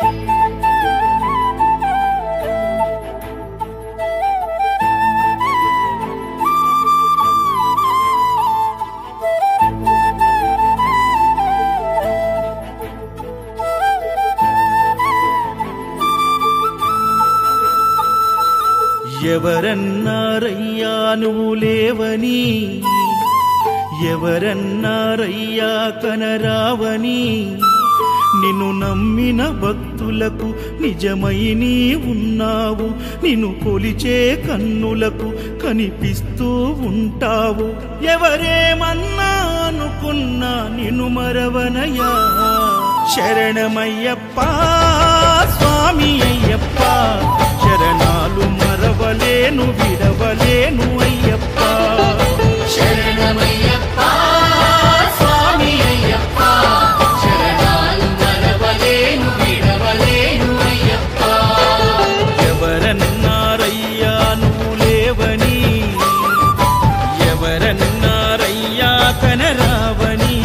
ఎవరన్నారయ్యా నువ్వు లేవని ఎవరన్నారయ్యా కనరావని నిన్ను నమ్మిన భక్తులకు నిజమై నీ ఉన్నావు నిన్ను కొలిచే కన్నులకు కనిపిస్తూ ఉంటావు ఎవరేమన్నా అనుకున్నా నిన్ను మరవనయ్యా శరణమయ్యప్ప స్వామి అయ్యప్ప శరణాలు మరవలేను విడవలేను అయ్యప్ప శరణమయ్యప్ప స్వామి అయ్యప్ప శరణాలు మరవలేను విడవలేను అయ్యప్ప ఎవరన్నారయ్యా నువ్వు లేవని ఎవరన్నారయ్యా కనరావని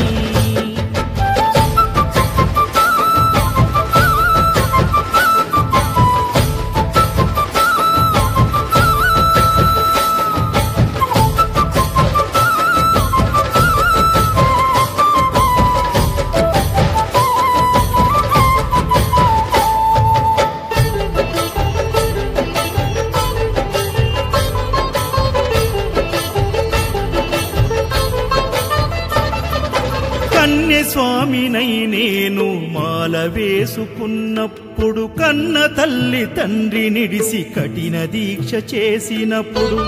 కన్య స్వామినై నేను మాల వేసుకున్నప్పుడు కన్న తల్లి తండ్రి నిడిసి కఠిన దీక్ష చేసినప్పుడు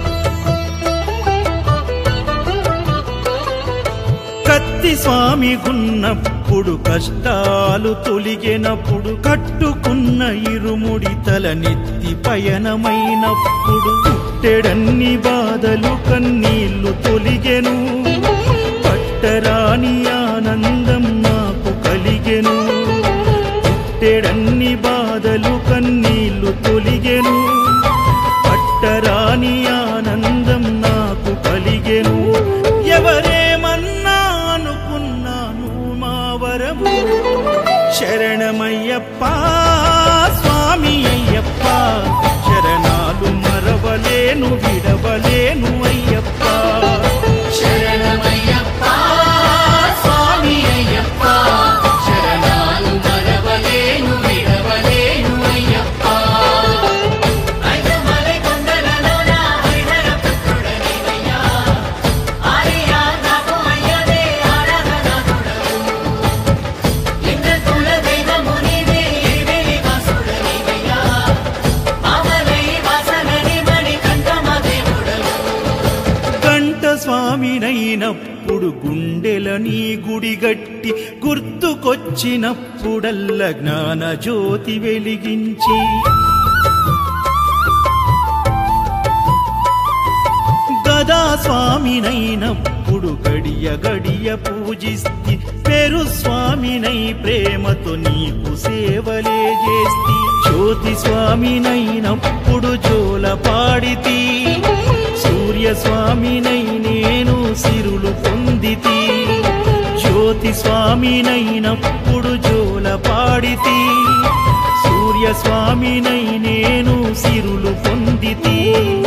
కత్తి స్వామి గున్నప్పుడు కష్టాలు తొలిగినప్పుడు కట్టుకున్న ఇరుముడి తల నెత్తి పయనమైనప్పుడు పుట్టెడన్ని బాధలు కన్నీళ్లు తొలిగెను పట్టరాని ఆనందం నాకు కలిగెను పుట్టెడన్ని బాధలు కన్నీళ్లు తొలిగెను పట్టరాని ఆనందం నాకు కలిగెను ఎవరేమన్నా అనుకున్నాను మా వరము శరణమయ్యప్ప స్వామి అయ్యప్ప శరణాలు మరవలేను విడవలేను అయ్యప్ప శరణమయ్యప్ప స్వామి అయ్యప్ప శరణాలు మరవలేను విడవలేను అయ్యప్ప ఐదమలై కొండలలోన హరిహర పుత్రుడనివయ్యా ఆర్యా నాకు అయ్యదే ఆరాధనాథుడవు ఇంద్రకుల దైవము నీవే ఎరివేలి వాసుడనివయ్యా మామలై వాసనని మణి కంఠమ దేవుడవు కంఠ స్వామినైనప్పుడు గుండెల నీ గుడి గట్టి గుర్తుకొచ్చినప్పుడల్ల జ్ఞాన జ్యోతి వెలిగించి గదా స్వామినైనప్పుడు గడియ గడియ పూజిస్తి పెరు స్వామినై ప్రేమతో నీకు సేవలే చేస్తి జ్యోతి స్వామినైనప్పుడు జోల పాడితి సూర్య స్వామినై నేను సిరులు పొందితి జ్యోతి స్వామినైనప్పుడు జోల పాడితి సూర్య స్వామినై నేను సిరులు పొందితి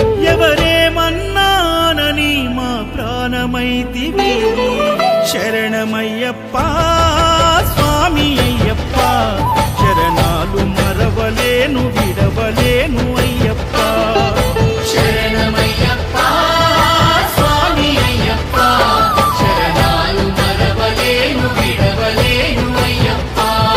ఎవరేమన్నానని మా ప్రాణమైతివి శరణమయ్యప్ప స్వామి అయ్యప్ప శరణాలు మరవలేను విడవలేను అయ్యప్ప శరణమయ్యప్ప స్వామి అయ్యప్ప శరణాలు మరవలేను విడవలేను అయ్యప్ప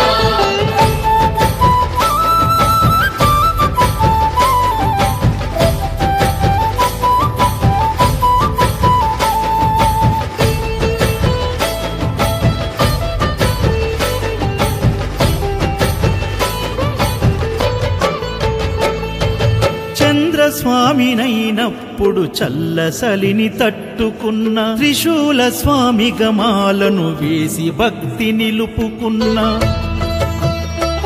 చంద్రస్వామినైనప్పుడు చల్లసలిని తట్టుకున్న త్రిశూల స్వామి గమాలను వేసి భక్తి నిలుపుకున్న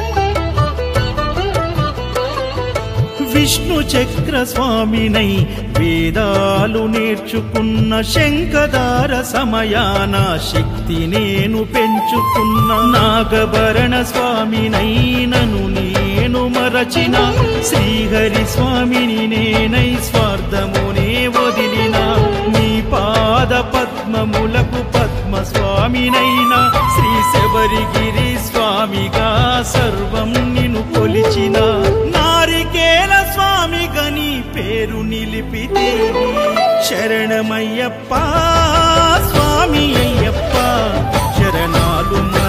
విష్ణు చక్ర స్వామినై వేదాలు నేర్చుకున్న శంఖదార సమయాన శక్తి నేను పెంచుకున్న నాగభరణ స్వామినైనను నేను మరచిన శ్రీహరి స్వామిని నేనై స్వార్థమునే వదిలిన నీ పాద పద్మములకు పద్మ స్వామినైనా శ్రీ శబరిగిరి స్వామిగా సర్వం నిన్ను కొలిచిన నారికేల స్వామిగా నీ పేరు నిలిపితే శరణమయ్యప్ప స్వామి అయ్యప్ప శరణాలు